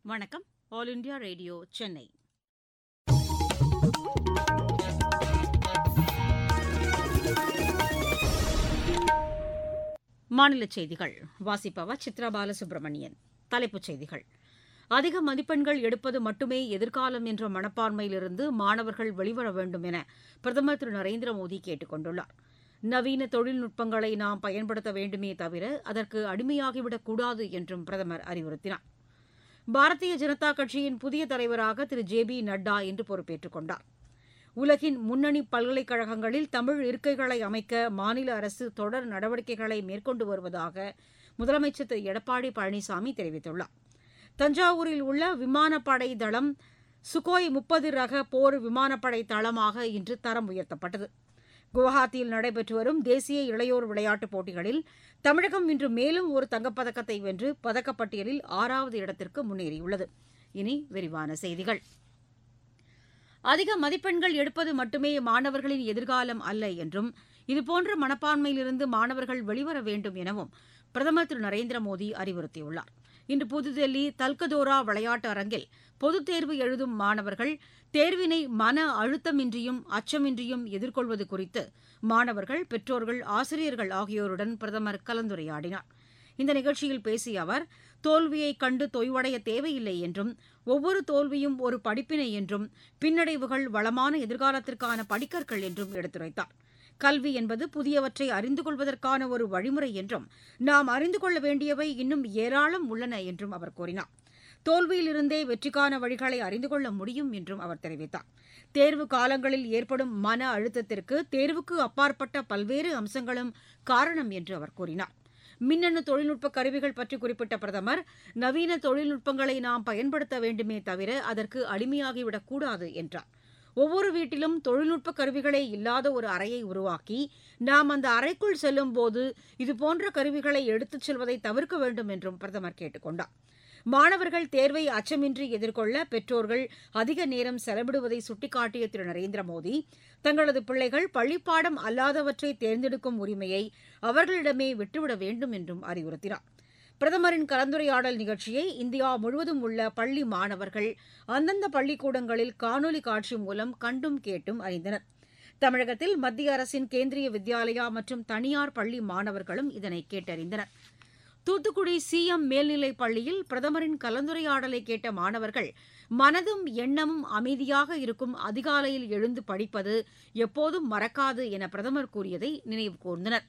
வணக்கம் all India radio Chennai மாநிலச் செய்திகள் வாசிப்பவர் சித்ரா பாலசுப்ரமணியன் தலைப்புச் செய்திகள் அதிக மதிப்பெண்கள் எடுப்பது மட்டுமே எதிர்காலம் என்ற மனப்பான்மையிலிருந்து மாணவர்கள் வெளிவர வேண்டும் என பிரதமர் திரு நரேந்திர மோடி கேட்டுக் கொண்டுள்ளார் நவீன தொழில்நுட்பங்களை நாம் பயன்படுத்த வேண்டுமே தவிர அதற்கு அடிமையாகிவிடக் கூடாது என்றும் பிரதமர் அறிவுறுத்தினார் பாரதிய ஜனதா கட்சியின் புதிய தலைவராக திரு ஜே பி நட்டா இன்று பொறுப்பேற்றுக் கொண்டார் உலகின் முன்னணி பல்கலைக்கழகங்களில் தமிழ் இருக்கைகளை அமைக்க மாநில அரசு தொடர் நடவடிக்கைகளை மேற்கொண்டு வருவதாக முதலமைச்சர் திரு எடப்பாடி பழனிசாமி தெரிவித்துள்ளார் தஞ்சாவூரில் உள்ள விமானப்படை தளம் சுகோய் முப்பது ரக போர் விமானப்படை தளமாக இன்று தரம் உயர்த்தப்பட்டது குவஹாத்தியில் நடைபெற்று வரும் தேசிய இளையோர் விளையாட்டுப் போட்டிகளில் தமிழகம் இன்று மேலும் ஒரு தங்கப்பதக்கத்தை வென்று பதக்கப்பட்டியலில் ஆறாவது இடத்திற்கு முன்னேறியுள்ளது இனி விரிவான செய்திகள் அதிக மதிப்பெண்கள் எடுப்பது மட்டுமே மாணவர்களின் எதிர்காலம் அல்ல என்றும் இதுபோன்ற மனப்பான்மையிலிருந்து மாணவர்கள் வெளிவர வேண்டும் எனவும் பிரதமர் திரு நரேந்திர மோடி அறிவுறுத்தியுள்ளார் இன்று புதுதில்லி தல்கதோரா விளையாட்டு அரங்கில் பொதுத் தேர்வு எழுதும் மாணவர்கள் தேர்வினை மன அழுத்தமின்றியும் அச்சமின்றியும் எதிர்கொள்வது குறித்து மாணவர்கள் பெற்றோர்கள் ஆசிரியர்கள் ஆகியோருடன் பிரதமர் கலந்துரையாடினார் இந்த நிகழ்ச்சியில் பேசிய அவர் தோல்வியை கண்டு தொய்வடைய தேவையில்லை என்றும் ஒவ்வொரு தோல்வியும் ஒரு படிப்பினை என்றும் பின்னடைவுகள் வளமான எதிர்காலத்திற்கான படிக்கற்கள் என்றும் எடுத்துரைத்தார் கல்வி என்பது புதியவற்றை அறிந்து கொள்வதற்கான ஒரு வழிமுறை என்றும் நாம் அறிந்து கொள்ள வேண்டியவை இன்னும் ஏராளம் உள்ளன என்றும் அவர் கூறினார் தோல்வியிலிருந்தே வெற்றிக்கான வழிகளை அறிந்து கொள்ள முடியும் என்றும் அவர் தெரிவித்தார் தேர்வு காலங்களில் ஏற்படும் மன அழுத்தத்திற்கு தேர்வுக்கு அப்பாற்பட்ட பல்வேறு அம்சங்களும் காரணம் என்று அவர் கூறினார் மின்னணு தொழில்நுட்ப கருவிகள் பற்றி குறிப்பிட்ட பிரதமர் நவீன தொழில்நுட்பங்களை நாம் பயன்படுத்த வேண்டுமே தவிர அதற்கு அடிமையாகிவிடக் கூடாது என்றார் ஒவ்வொரு வீட்டிலும் தொழில்நுட்ப கருவிகளே இல்லாத ஒரு அறையை உருவாக்கி நாம் அந்த அறைக்குள் செல்லும் போது இதுபோன்ற கருவிகளை எடுத்துச் செல்வதை தவிர்க்க வேண்டும் என்றும் பிரதமர் கேட்டுக் கொண்டார் மாணவர்கள் தேர்வை அச்சமின்றி எதிர்கொள்ள பெற்றோர்கள் அதிக நேரம் செலவிடுவதை சுட்டிக்காட்டிய திரு நரேந்திர மோடி தங்களது பிள்ளைகள் பள்ளிப்பாடம் அல்லாதவற்றை தேர்ந்தெடுக்கும் உரிமையை அவர்களிடமே விட்டுவிட வேண்டும் என்றும் அறிவுறுத்தினார் பிரதமரின் கலந்துரையாடல் நிகழ்ச்சியை இந்தியா முழுவதும் உள்ள பள்ளி மாணவர்கள் அந்தந்த பள்ளிக்கூடங்களில் காணொலி காட்சி மூலம் கண்டும் கேட்டும் அறிந்தனர் தமிழகத்தில் மத்திய அரசின் கேந்திரிய வித்யாலயா மற்றும் தனியார் பள்ளி மாணவர்களும் இதனை கேட்டறிந்தனர் தூத்துக்குடி சிஎம் மேல்நிலைப் பள்ளியில் பிரதமரின் கலந்துரையாடலை கேட்ட மாணவர்கள் மனதும் எண்ணமும் அமைதியாக இருக்கும் அதிகாலையில் எழுந்து படிப்பது எப்போதும் மறக்காது என பிரதமர் கூறியதை நினைவு கூர்ந்தனர்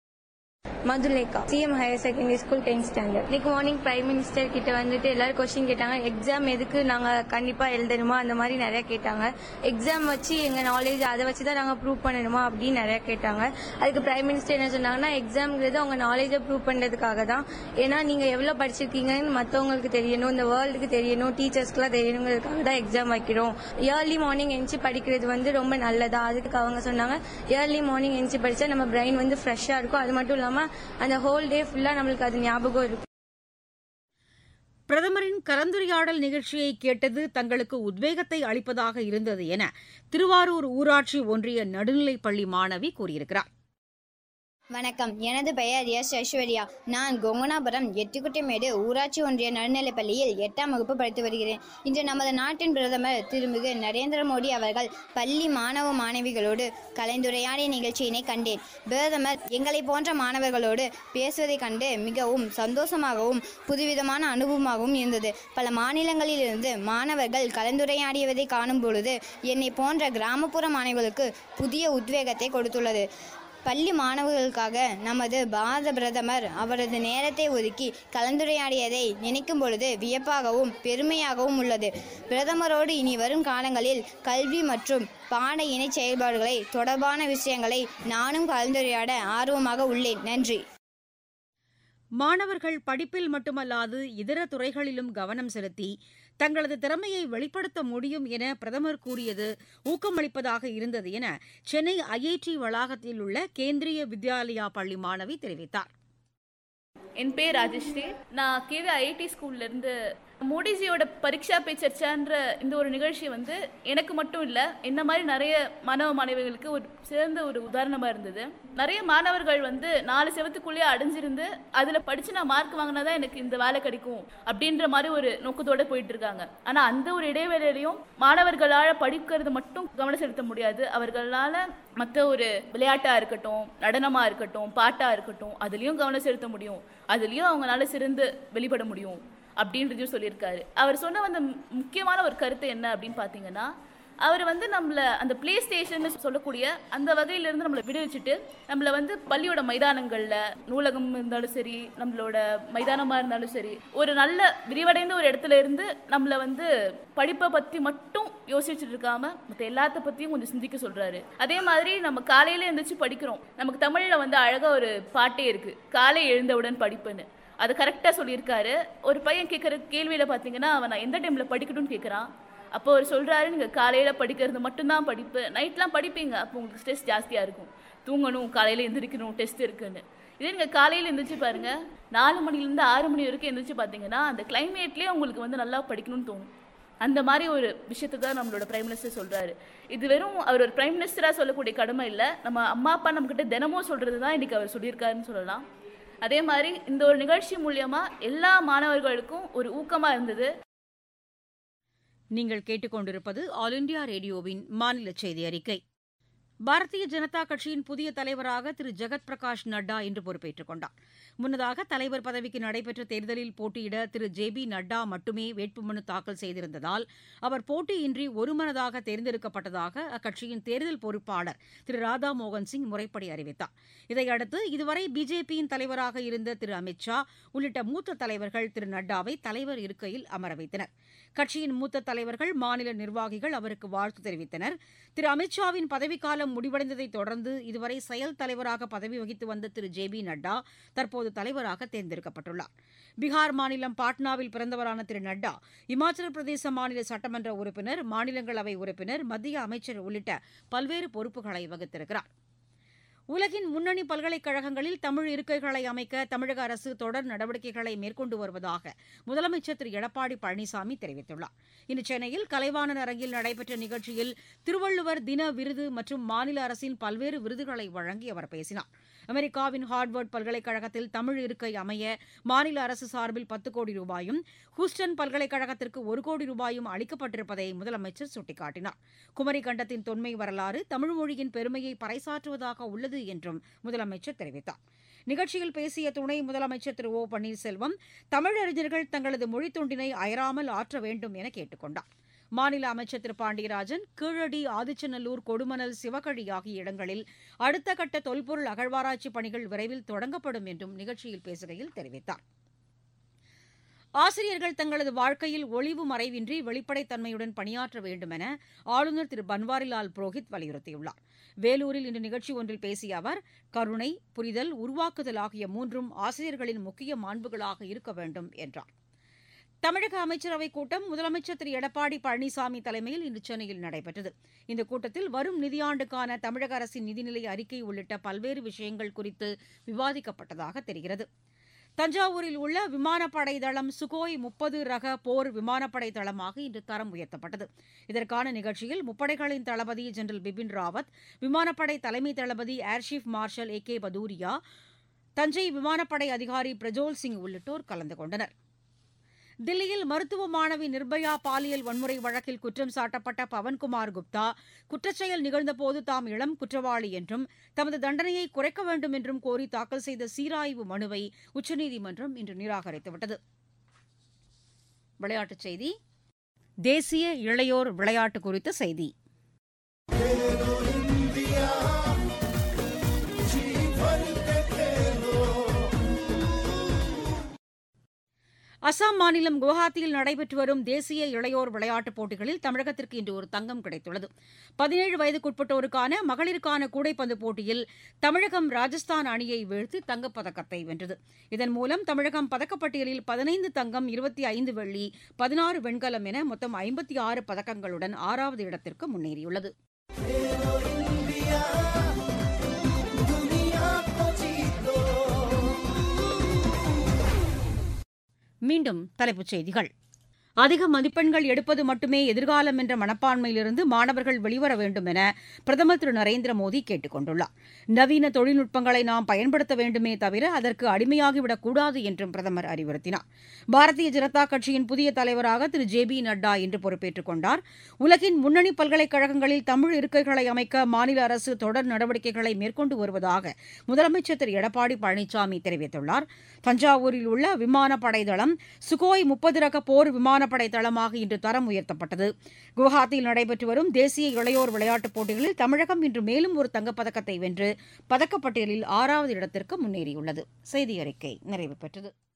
Madhulekha CM higher secondary school tenth standard இன்னைக்கு மார்னிங் பிரைம் மினிஸ்டர் கிட்ட வந்துட்டு எல்லாரும் கொஸ்டின் கேட்டாங்க எக்ஸாம் எதுக்கு நாங்க கண்டிப்பா எழுதணுமா அந்த மாதிரி நிறைய கேட்டாங்க எக்ஸாம் வச்சு எங்க நாலேஜ் அதை வச்சு தான் நாங்க ப்ரூவ் பண்ணணுமா அப்படின்னு நிறைய கேட்டாங்க அதுக்கு பிரைம் மினிஸ்டர் என்ன சொன்னாங்கன்னா எக்ஸாம்ங்கிறது உங்க நாலேஜை ப்ரூவ் பண்றதுக்காக தான் ஏன்னா நீங்க எவ்வளவு படிச்சிருக்கீங்கன்னு மத்தவங்களுக்கு தெரியணும் இந்த வேர்ல்டுக்கு தெரியணும் டீச்சர்ஸ்க்குலாம் தெரியணுங்கிறதுக்காக தான் எக்ஸாம் வைக்கிறோம் இயர்லி மார்னிங் எந்திச்சு படிக்கிறது வந்து ரொம்ப நல்லதா அதுக்கு அவங்க சொன்னாங்க இயர்லி மார்னிங் எந்திச்சு படிச்சா நம்ம பிரெயின் வந்து ஃப்ரெஷ்ஷா இருக்கும் அது மட்டும் இல்லாம அந்த ஹோல் டே ஃபுல்லா நம்மளுக்கு அது ஞாபகம் இருக்கும் பிரதமரின் கலந்துரையாடல் நிகழ்ச்சியை கேட்டது தங்களுக்கு உத்வேகத்தை அளிப்பதாக இருந்தது என திருவாரூர் ஊராட்சி ஒன்றிய நடுநிலைப் பள்ளி மாணவி கூறியிருக்கிறார் வணக்கம் எனது பெயர் எஸ் ஐஸ்வர்யா நான் கொங்கனாபுரம் எட்டுக்குட்டிமேடு ஊராட்சி ஒன்றிய நடுநிலைப்பள்ளியில் எட்டாம் வகுப்பு படித்து வருகிறேன் இன்று நமது நாட்டின் பிரதமர் திருமிகு நரேந்திர மோடி அவர்கள் பள்ளி மாணவ மாணவிகளோடு கலந்துரையாடிய நிகழ்ச்சியினை கண்டேன் பிரதமர் எங்களை போன்ற மாணவர்களோடு பேசுவதைக் கண்டு மிகவும் சந்தோஷமாகவும் புதுவிதமான அனுபவமாகவும் இருந்தது பல மாநிலங்களிலிருந்து மாணவர்கள் கலந்துரையாடியதை காணும் பொழுது என்னை போன்ற கிராமப்புற மாணவர்களுக்கு புதிய உத்வேகத்தை கொடுத்துள்ளது பள்ளி மாணவர்களுக்காக நமது பாரத பிரதமர் அவரது நேரத்தை ஒதுக்கி கலந்துரையாடியதை நினைக்கும் பொழுது வியப்பாகவும் பெருமையாகவும் உள்ளது பிரதமரோடு இனி வரும் காலங்களில் கல்வி மற்றும் பாட இணை செயல்பாடுகளை தொடர்பான விஷயங்களை நானும் கலந்துரையாட ஆர்வமாக உள்ளேன் நன்றி மாணவர்கள் படிப்பில் மட்டுமல்லாது இதர துறைகளிலும் கவனம் செலுத்தி தங்களது திறமையை வெளிப்படுத்த முடியும் என பிரதமர் கூறியது ஊக்கமளிப்பதாக இருந்தது என சென்னை ஐஐடி வளாகத்தில் உள்ள கேந்திரிய வித்யாலயா பள்ளி மாணவி தெரிவித்தார் என் பேர் ராஜஸ்ரீ நான் கேவி ஐஐடி ஸ்கூல்ல இருந்து மோடிஜியோட பரீட்சா பே சர்ச்சான்ற இந்த ஒரு நிகழ்ச்சி வந்து எனக்கு மட்டும் இல்லை என்ன மாதிரி நிறைய மாணவ மாணவிகளுக்கு ஒரு சிறந்த ஒரு உதாரணமாக இருந்தது நிறைய மாணவர்கள் வந்து நாலு செவத்துக்குள்ளேயே அடைஞ்சிருந்து அதில் படித்து நான் மார்க் வாங்கினா தான் எனக்கு இந்த வேலை கிடைக்கும் அப்படின்ற மாதிரி ஒரு நோக்கத்தோட போயிட்டு இருக்காங்க ஆனால் அந்த ஒரு இடைவேளையிலையும் மாணவர்களால் படிக்கிறது மட்டும் கவனம் செலுத்த முடியாது அவர்களால் மற்ற ஒரு விளையாட்டாக இருக்கட்டும் நடனமாக இருக்கட்டும் பாட்டாக இருக்கட்டும் அதுலேயும் கவனம் செலுத்த முடியும் அதுலேயும் அவங்களால சிறந்து வெளிப்பட முடியும் அப்படின்றதையும் சொல்லியிருக்காரு அவர் சொன்ன அந்த முக்கியமான ஒரு கருத்து என்ன அப்படின்னு பார்த்தீங்கன்னா அவர் வந்து நம்மள அந்த பிளே ஸ்டேஷன் சொல்லக்கூடிய அந்த வகையிலிருந்து நம்மளை விடுவிச்சுட்டு நம்மளை வந்து பள்ளியோட மைதானங்களில் நூலகம் இருந்தாலும் சரி நம்மளோட மைதானமாக இருந்தாலும் சரி ஒரு நல்ல விரிவடைந்த ஒரு இடத்துல இருந்து நம்மளை வந்து படிப்பை பற்றி மட்டும் யோசிச்சுட்டு இருக்காம மற்ற எல்லாத்த பற்றியும் கொஞ்சம் சிந்திக்க சொல்கிறாரு அதே மாதிரி நம்ம காலையில் எழுந்திரிச்சு படிக்கிறோம் நமக்கு தமிழில் வந்து அழகாக ஒரு பாட்டே இருக்குது காலை எழுந்தவுடன் படிப்புன்னு அது கரெக்டாக சொல்லியிருக்காரு ஒரு பையன் கேட்குற கேள்வியில் பார்த்தீங்கன்னா அவன் நான் எந்த டைமில் படிக்கணும்னு கேட்குறான் அப்போ அவர் சொல்கிறாரு நீங்கள் காலையில் படிக்கிறது மட்டும்தான் படிப்பு நைட்லாம் படிப்பீங்க அப்போ உங்களுக்கு ஸ்ட்ரெஸ் ஜாஸ்தியாக இருக்கும் தூங்கணும் காலையில் எந்திரிக்கணும் டெஸ்ட் இருக்குன்னு இதே நீங்கள் காலையில் எந்திரிச்சு பாருங்க நாலு மணிலேருந்து ஆறு மணி வரைக்கும் எந்திரிச்சு பார்த்தீங்கன்னா அந்த கிளைமேட்லேயே உங்களுக்கு வந்து நல்லா படிக்கணும்னு தோணும் அந்த மாதிரி ஒரு விஷயத்தை தான் நம்மளோட பிரைம் மினிஸ்டர் சொல்கிறாரு இது வெறும் அவர் ஒரு பிரைம் மினிஸ்டராக சொல்லக்கூடிய கடமை இல்லை நம்ம அம்மா அப்பா நம்மக்கிட்ட தினமும் சொல்கிறது தான் இன்றைக்கி அவர் சொல்லியிருக்காருன்னு சொல்லலாம் அதே மாதிரி இந்த ஒரு நிகழ்ச்சி மூலியமா எல்லா மாணவர்களுக்கும் ஒரு ஊக்கமா இருந்தது நீங்கள் கேட்டுக்கொண்டிருப்பது ஆல் இண்டியா ரேடியோவின் மாநில செய்தி அறிக்கை பாரதிய ஜனதா கட்சியின் புதிய தலைவராக திரு ஜெகத் பிரகாஷ் நட்டா இன்று பொறுப்பேற்றுக் கொண்டார் முன்னதாக தலைவர் பதவிக்கு நடைபெற்ற தேர்தலில் போட்டியிட திரு ஜே பி நட்டா மட்டுமே வேட்புமனு தாக்கல் செய்திருந்ததால் அவர் போட்டியின்றி ஒருமனதாக தேர்ந்தெடுக்கப்பட்டதாக அக்கட்சியின் தேர்தல் பொறுப்பாளர் திரு ராதா மோகன் சிங் முறைப்படி அறிவித்தார் இதையடுத்து இதுவரை பிஜேபியின் தலைவராக இருந்த திரு அமித் ஷா உள்ளிட்ட மூத்த தலைவர்கள் திரு நட்டாவை தலைவர் இருக்கையில் அமர வைத்தனர் கட்சியின் மூத்த தலைவர்கள் மாநில நிர்வாகிகள் அவருக்கு வாழ்த்து தெரிவித்தனர் திரு அமித்ஷாவின் பதவிக்காலம் முடிவடைந்ததைத் தொடர்ந்து இதுவரை செயல் தலைவராக பதவி வகித்து வந்த திரு ஜே பி நட்டா தற்போது தலைவராக தேர்ந்தெடுக்கப்பட்டுள்ளார் பீகார் மாநிலம் பாட்னாவில் பிறந்தவரான திரு நட்டா இமாச்சல பிரதேச மாநில சட்டமன்ற உறுப்பினர் மாநிலங்களவை உறுப்பினர் மத்திய அமைச்சர் உள்ளிட்ட பல்வேறு பொறுப்புகளை வகித்திருக்கிறார் உலகின் முன்னணி பல்கலைக்கழகங்களில் தமிழ் இருக்கைகளை அமைக்க தமிழக அரசு தொடர் நடவடிக்கைகளை மேற்கொண்டு வருவதாக முதலமைச்சர் திரு எடப்பாடி பழனிசாமி தெரிவித்துள்ளார் இன்று சென்னையில் கலைவாணர் அரங்கில் நடைபெற்ற நிகழ்ச்சியில் திருவள்ளுவர் தின விருது மற்றும் மாநில அரசின் பல்வேறு விருதுகளை வழங்கி அவர் பேசினார் அமெரிக்காவின் ஹார்வர்ட் பல்கலைக்கழகத்தில் தமிழ் இருக்கை அமைய மாநில அரசு சார்பில் பத்து கோடி ரூபாயும் ஹூஸ்டன் பல்கலைக்கழகத்திற்கு ஒரு கோடி ரூபாயும் அளிக்கப்பட்டிருப்பதை முதலமைச்சர் சுட்டிக்காட்டினார் குமரி கண்டத்தின் தொன்மை வரலாறு தமிழ் மொழியின் பெருமையை பறைசாற்றுவதாக உள்ளது என்றும் முதலமைச்சர் தெரிவித்தார் நிகழ்ச்சியில் பேசிய துணை முதலமைச்சர் திரு ஓ பன்னீர்செல்வம் தமிழறிஞர்கள் தங்களது மொழித்தொண்டினை அயராமல் ஆற்ற வேண்டும் என கேட்டுக் கொண்டார் மாநில அமைச்சர் திரு பாண்டியராஜன் கீழடி ஆதிச்சநல்லூர் கொடுமணல் சிவகழி ஆகிய இடங்களில் அடுத்த கட்ட தொல்பொருள் அகழ்வாராய்ச்சி பணிகள் விரைவில் தொடங்கப்படும் என்றும் நிகழ்ச்சியில் பேசுகையில் தெரிவித்தார் ஆசிரியர்கள் தங்களது வாழ்க்கையில் ஒளிவு மறைவின்றி வெளிப்படைத்தன்மையுடன் பணியாற்ற வேண்டும் என ஆளுநர் திரு பன்வாரிலால் புரோஹித் வலியுறுத்தியுள்ளார் வேலூரில் இன்று நிகழ்ச்சி ஒன்றில் பேசிய அவர் கருணை புரிதல் உருவாக்குதல் ஆகிய மூன்றும் ஆசிரியர்களின் முக்கிய மாண்புகளாக இருக்க வேண்டும் என்றார் தமிழக அமைச்சரவைக் கூட்டம் முதலமைச்சர் திரு எடப்பாடி பழனிசாமி தலைமையில் இன்று சென்னையில் நடைபெற்றது இந்த கூட்டத்தில் வரும் நிதியாண்டுக்கான தமிழக அரசின் நிதிநிலை அறிக்கை உள்ளிட்ட பல்வேறு விஷயங்கள் குறித்து விவாதிக்கப்பட்டதாக தெரிகிறது தஞ்சாவூரில் உள்ள விமானப்படை தளம் சுகோய் முப்பது ரக போர் விமானப்படை தளமாக இன்று தரம் உயர்த்தப்பட்டது இதற்கான நிகழ்ச்சியில் முப்படைகளின் தளபதி ஜெனரல் பிபின் ராவத் விமானப்படை தலைமை தளபதி air chief marshal A K Bhadauria Thanjai விமானப்படை அதிகாரி பிரஜோல் சிங் உள்ளிட்டோர் கலந்து கொண்டனர் தில்லியில் மருத்துவ மாணவி நிர்பயா பாலியல் வன்முறை வழக்கில் குற்றம் சாட்டப்பட்ட பவன்குமார் குப்தா குற்றச்செயல் நிகழ்ந்தபோது தாம் இளம் குற்றவாளி என்றும் தமது தண்டனையை குறைக்க வேண்டும் என்றும் கோரி தாக்கல் செய்த சீராய்வு மனுவை உச்சநீதிமன்றம் இன்று நிராகரித்துவிட்டது விளையாட்டுச் செய்தி தேசிய இளையோர் விளையாட்டு குறித்த செய்தி அசாம் மாநிலம் குவஹாத்தியில் நடைபெற்று வரும் தேசிய இளையோர் விளையாட்டுப் போட்டிகளில் தமிழகத்திற்கு இன்று ஒரு தங்கம் கிடைத்துள்ளது பதினேழு வயதுக்குட்பட்டோருக்கான மகளிருக்கான கூடைப்பந்து போட்டியில் தமிழகம் ராஜஸ்தான் அணியை வீழ்த்தி தங்கப்பதக்கத்தை வென்றது இதன் மூலம் தமிழகம் பதக்கப்பட்டியலில் பதினைந்து தங்கம் இருபத்தி ஐந்து வெள்ளி பதினாறு வெண்கலம் என மொத்தம் ஐம்பத்தி ஆறு பதக்கங்களுடன் ஆறாவது இடத்திற்கு முன்னேறியுள்ளது மீண்டும் தலைப்புச் செய்திகள் அதிக மதிப்பெண்கள் எடுப்பது மட்டுமே எதிர்காலம் என்ற மனப்பான்மையிலிருந்து மாணவர்கள் வெளிவர வேண்டும் என பிரதமர் திரு நரேந்திர மோடி கேட்டுக் கொண்டுள்ளார் நவீன தொழில்நுட்பங்களை நாம் பயன்படுத்த வேண்டுமே தவிர அதற்கு அடிமையாகிவிடக் கூடாது என்றும் பிரதமர் அறிவுறுத்தினார் பாரதிய ஜனதா கட்சியின் புதிய தலைவராக திரு ஜே பி நட்டா இன்று பொறுப்பேற்றுக் கொண்டார் உலகின் முன்னணி பல்கலைக்கழகங்களில் தமிழ் இருக்கைகளை அமைக்க மாநில அரசு தொடர் நடவடிக்கைகளை மேற்கொண்டு வருவதாக முதலமைச்சர் திரு எடப்பாடி பழனிசாமி தெரிவித்துள்ளார் தஞ்சாவூரில் உள்ள விமானப்படை தளம் சுகோய் முப்பது ரக போர் விமானப்படை தளமாக இன்று தரம் உயர்த்தப்பட்டது குவஹாத்தியில் நடைபெற்று வரும் தேசிய இளையோர் விளையாட்டுப் போட்டிகளில் தமிழகம் இன்று மேலும் ஒரு தங்கப்பதக்கத்தை வென்று பதக்கப்பட்டியலில் ஆறாவது இடத்திற்கு முன்னேறியுள்ளது செய்தி அறிக்கை நிறைவு பெற்றது